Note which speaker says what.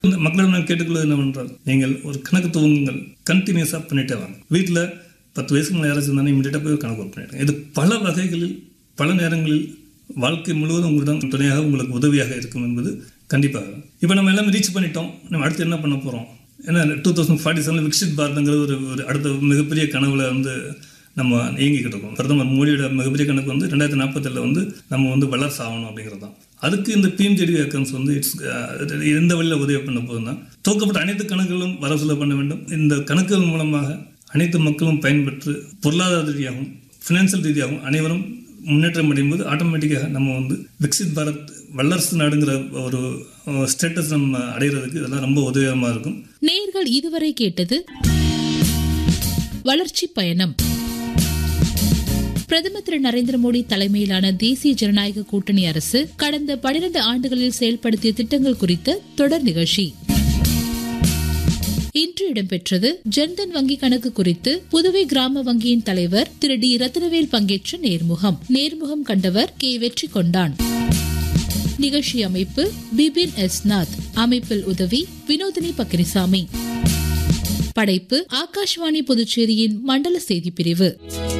Speaker 1: இந்த மக்களிடம் நான் கேட்டுக்கொள்வது என்னவென்றால் நீங்கள் ஒரு கணக்கு துவங்குங்கள் கண்டினியூஸாக பண்ணிட்டே வாங்க வீட்டில் பத்து வயசுக்கு மேலே யாராச்சும் இருந்தாலும் இமீடியட்டாக போய் கணக்கு ஒர்க் பண்ணிடுங்க இது பல வகைகளில் பல நேரங்களில் வாழ்க்கை முழுவதும் உங்களிடம் துணையாக உங்களுக்கு உதவியாக இருக்கும் என்பது கண்டிப்பாக இப்போ நம்ம எல்லாமே ரீச் பண்ணிட்டோம் நம்ம அடுத்து என்ன பண்ண போகிறோம் ஏன்னா டூ தௌசண்ட் ஃபார்ட்டி செவனில் விக்ஷித் பாரதங்கிறது ஒரு ஒரு அடுத்த மிகப்பெரிய கனவுல வந்து நம்ம இயங்கிக்கிட்டு இருக்கோம் பிரதமர் மோடியோட மிகப்பெரிய கணக்கு வந்து ரெண்டாயிரத்தி நாற்பத்தேழில் வந்து நம்ம வந்து வளர்ச்சி ஆகணும் அப்படிங்கிறது தான் அதுக்கு இந்த பிஎம்ஜெடி அக்கௌண்ட்ஸ் வந்து இட்ஸ் எந்த வழியில் உதவி பண்ண போகுதுன்னா துவக்கப்பட்ட அனைத்து கணக்குகளும் வரவுசெலவு பண்ண வேண்டும் இந்த கணக்குகள் மூலமாக அனைத்து மக்களும் பயன்பெற்று பொருளாதார ரீதியாகவும் ஃபினான்சியல் ரீதியாகவும் அனைவரும் முன்னேற்றம் அடையும் போது ஆட்டோமேட்டிக்காக நம்ம வந்து விக்சித் பாரத் வல்லரசு நாடுங்கிற ஒரு ஸ்டேட்டஸ் நம்ம அடைகிறதுக்கு இதெல்லாம் ரொம்ப உதவிகரமாக இருக்கும்
Speaker 2: நேர்கள் இதுவரை கேட்டது வளர்ச்சி பயணம் பிரதமர் திரு நரேந்திர மோடி தலைமையிலான தேசிய ஜனநாயக கூட்டணி அரசு கடந்த பனிரெண்டு ஆண்டுகளில் செயல்படுத்திய திட்டங்கள் குறித்த தொடர் நிகழ்ச்சி இன்று இடம்பெற்றது ஜன்தன் வங்கி கணக்கு குறித்து புதுவை கிராம வங்கியின் தலைவர் திரு டி ரத்னவேல் பங்கேற்ற நேர்முகம் நேர்முகம் கண்டவர் கே வெற்றி கொண்டான் நிகழ்ச்சி அமைப்பு பிபின் எஸ் நாத் அமைப்பில் உதவி வினோதினி பக்கிரிசாமி படைப்பு ஆகாஷ்வாணி புதுச்சேரியின் மண்டல செய்தி பிரிவு